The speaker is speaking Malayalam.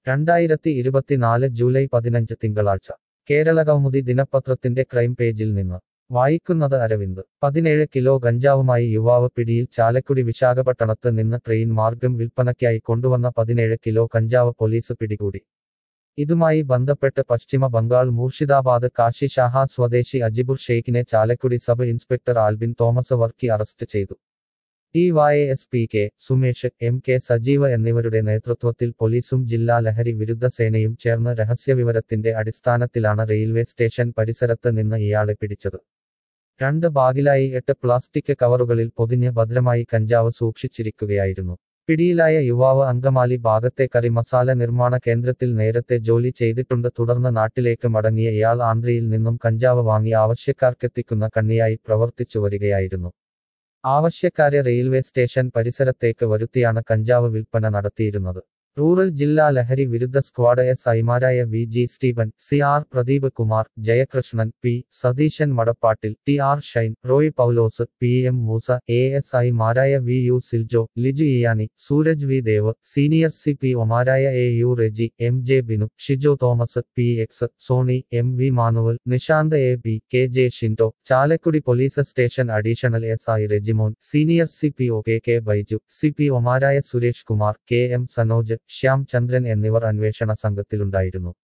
രണ്ടായിരത്തി ഇരുപത്തിനാല് ജൂലൈ പതിനഞ്ച് തിങ്കളാഴ്ച കേരള കൗമുദി ദിനപത്രത്തിന്റെ ക്രൈം പേജിൽ നിന്ന് വായിക്കുന്നത് അരവിന്ദ് പതിനേഴ് കിലോ ഗഞ്ചാവുമായി യുവാവ് പിടിയിൽ ചാലക്കുടി വിശാഖപട്ടണത്ത് നിന്ന് ട്രെയിൻ മാർഗം വിൽപ്പനയ്ക്കായി കൊണ്ടുവന്ന പതിനേഴ് കിലോ കഞ്ചാവ് പോലീസ് പിടികൂടി ഇതുമായി ബന്ധപ്പെട്ട് പശ്ചിമ ബംഗാൾ മൂർഷിദാബാദ് കാശി ഷാഹ സ്വദേശി അജിബുർ ഷെയ്ഖിനെ Chalakudy sub inspector Albin Thomas Varkey arrest ചെയ്തു D Y S P K Sumesh M K Sajeeva എന്നിവരുടെ നേതൃത്വത്തിൽ പോലീസും ജില്ലാ ലഹരി വിരുദ്ധ സേനയും ചേർന്ന് രഹസ്യവിവരത്തിന്റെ അടിസ്ഥാനത്തിലാണ് റെയിൽവേ സ്റ്റേഷൻ പരിസരത്ത് നിന്ന് ഇയാളെ പിടിച്ചത് രണ്ട് ബാഗിലായി എട്ട് പ്ലാസ്റ്റിക് കവറുകളിൽ പൊതിഞ്ഞ് ഭദ്രമായി കഞ്ചാവ് സൂക്ഷിച്ചിരിക്കുകയായിരുന്നു പിടിയിലായ യുവാവ് അങ്കമാലി ഭാഗത്തെ കറി മസാല നിർമ്മാണ കേന്ദ്രത്തിൽ നേരത്തെ ജോലി ചെയ്തിട്ടുണ്ട് തുടർന്ന് നാട്ടിലേക്ക് മടങ്ങിയ ഇയാൾ ആന്ധ്രയിൽ നിന്നും കഞ്ചാവ് വാങ്ങി ആവശ്യക്കാർക്കെത്തിക്കുന്ന കണ്ണിയായി പ്രവർത്തിച്ചു വരികയായിരുന്നു ആവശ്യക്കാരെ റെയിൽവേ സ്റ്റേഷൻ പരിസരത്തേക്ക് വരുത്തിയാണ് കഞ്ചാവ് വിൽപ്പന നടത്തിയിരുന്നത് റൂറൽ ജില്ലാ ലഹരി വിരുദ്ധ സ്ക്വാഡ് എസ് ഐമാരായ V G Steven C R Pradeep Kumar Jayakrishnan P Satheesan Madappattil T R Shine Roy Paulose P M Moosa A S ഐമാരായ V U Siljo Liju Iyani Sooraj V Dev senior C P ഒമാരായ A U Reji M J Binu Shijo Thomas P X Sony M V Manuel Nishanth A B K J Shindo Chalakudy police station additional S I Rejimon senior C P O K K Baiju C P ഒമാരായ സുരേഷ് കുമാർ കെ എം സനോജ് ശ്യാം ചന്ദ്രൻ എന്നിവർ അന്വേഷണ സംഘത്തിലുണ്ടായിരുന്നു